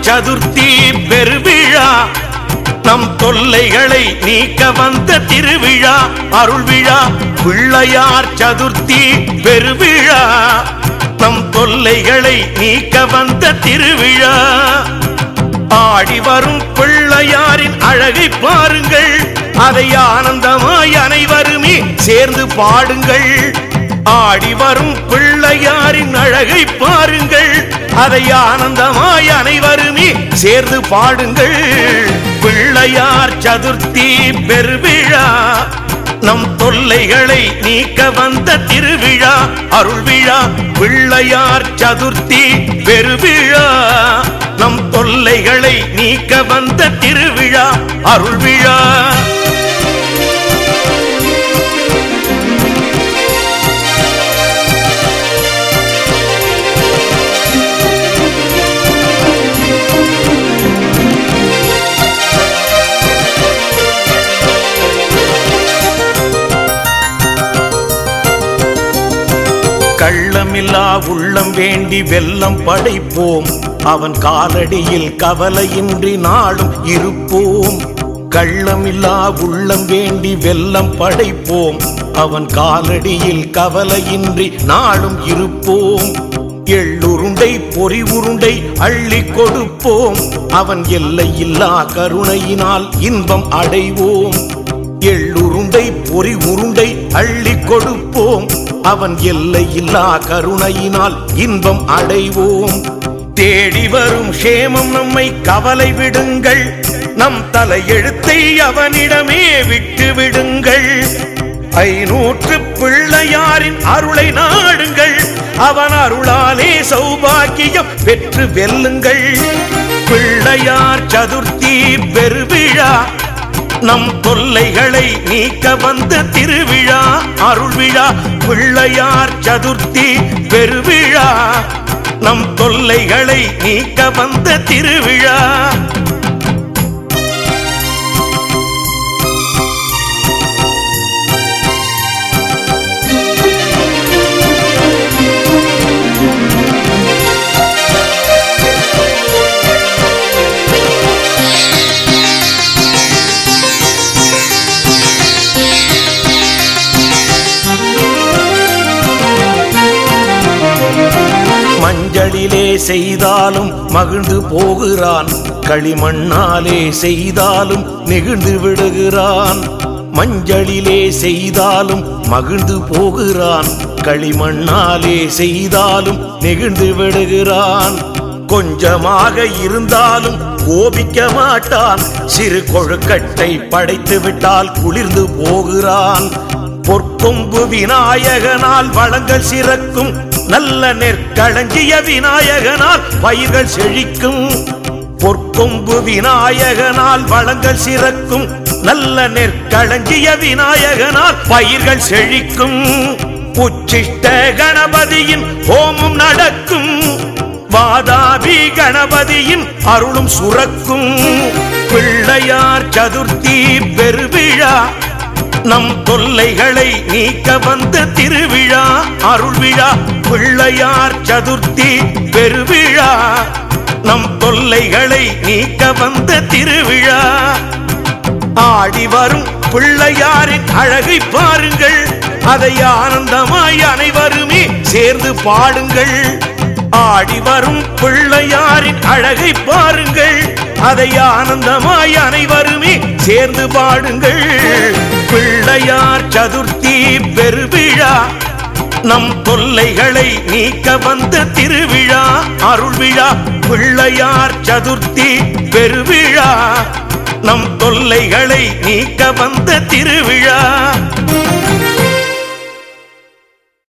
சதுர்த்தி பெருவிழா நம் தொல்லைகளை நீக்க வந்த திருவிழா அருள் விழா பிள்ளையார் சதுர்த்தி பெருவிழா நம் தொல்லைகளை நீக்க வந்த திருவிழா ஆடி வரும் பிள்ளையாரின் அழகை பாருங்கள் அதை ஆனந்தமாய் அனைவருமே சேர்ந்து பாடுங்கள் ஆடி வரும் பிள்ளையாரின் அழகை பாருங்கள் அதை ஆனந்தமாய் அனைவருமே சேர்ந்து பாடுங்கள் பிள்ளையார் சதுர்த்தி பெருவிழா நம் தொல்லைகளை நீக்க வந்த திருவிழா அருள் விழா பிள்ளையார் சதுர்த்தி பெருவிழா நம் தொல்லைகளை நீக்க வந்த திருவிழா அருள் விழா கள்ளமில்லா உள்ளம் வேண்டி வெல்லம் படைப்போம் அவன் காலடியில் கவலையின்றி நாளும் இருப்போம் கள்ளமில்லா உள்ளம் வேண்டி வெல்லம் படைப்போம் அவன் காலடியில் கவலையின்றி நாளும் இருப்போம் எள்ளுருண்டை பொறி உருண்டை அள்ளி கொடுப்போம் அவன் எல்லையில்லா கருணையினால் இன்பம் அடைவோம் எள்ளுருண்டை பொறி உருண்டை அள்ளி கொடுப்போம் அவன் எல்லையில்லா கருணையினால் இன்பம் அடைவோம் தேடி வரும் க்ஷேமம் நம்மை கவலை விடுங்கள் நம் தலையெழுத்தை அவனிடமே விட்டு விடுங்கள் ஐநூற்று பிள்ளையாரின் அருளை நாடுங்கள் அவன் அருளாலே சௌபாக்கியம் பெற்று வெல்லுங்கள் பிள்ளையார் சதுர்த்தி பெருவிழா நம் தொல்லைகளை நீக்க வந்த திருவிழா அருள் விழா பிள்ளையார் சதுர்த்தி பெருவிழா நம் தொல்லைகளை நீக்க வந்த திருவிழா மஞ்சளிலே செய்தாலும் மகிழ்ந்து போகிறான் களிமண்ணாலே செய்தாலும் நெகிழ்ந்து விடுகிறான் மஞ்சளிலே செய்தாலும் மகிழ்ந்து போகிறான் களிமண்ணாலே செய்தாலும் நெகிழ்ந்து விடுகிறான் கொஞ்சமாக இருந்தாலும் கோபிக்க மாட்டான் சிறு கொழுக்கட்டை படைத்து விட்டால் குளிர்ந்து போகிறான் பொற்கொம்பு விநாயகனால் வளங்கள் சிறக்கும் நல்ல நெற்களஞ்சிய விநாயகனால் பயிர்கள் செழிக்கும் பொற்கொம்பு விநாயகனால் வளங்கள் சிறக்கும் நல்ல நெற்களஞ்சிய விநாயகனால் பயிர்கள் செழிக்கும் உச்சிஷ்ட கணபதியின் ஹோமம் நடக்கும் வாதாபி கணபதியின் அருளும் சுரக்கும் பிள்ளையார் சதுர்த்தி பெருவிழா நம் தொல்லைகளை நீக்க வந்த திருவிழா அருள் விழா பிள்ளையார் சதுர்த்தி பெருவிழா நம் தொல்லைகளை நீக்க வந்த திருவிழா ஆடி வரும் பிள்ளையாரின் அழகை பாருங்கள் அதை ஆனந்தமாய் அனைவருமே சேர்ந்து பாடுங்கள் ஆடி வரும் பிள்ளையாரின் அழகை பாருங்கள் அதை ஆனந்தமாய் அனைவருமே சேர்ந்து பாடுங்கள் பிள்ளையார் சதுர்த்தி பெருவிழா நம் தொல்லைகளை நீக்க வந்த திருவிழா அருள் விழா பிள்ளையார் சதுர்த்தி பெருவிழா நம் தொல்லைகளை நீக்க வந்த திருவிழா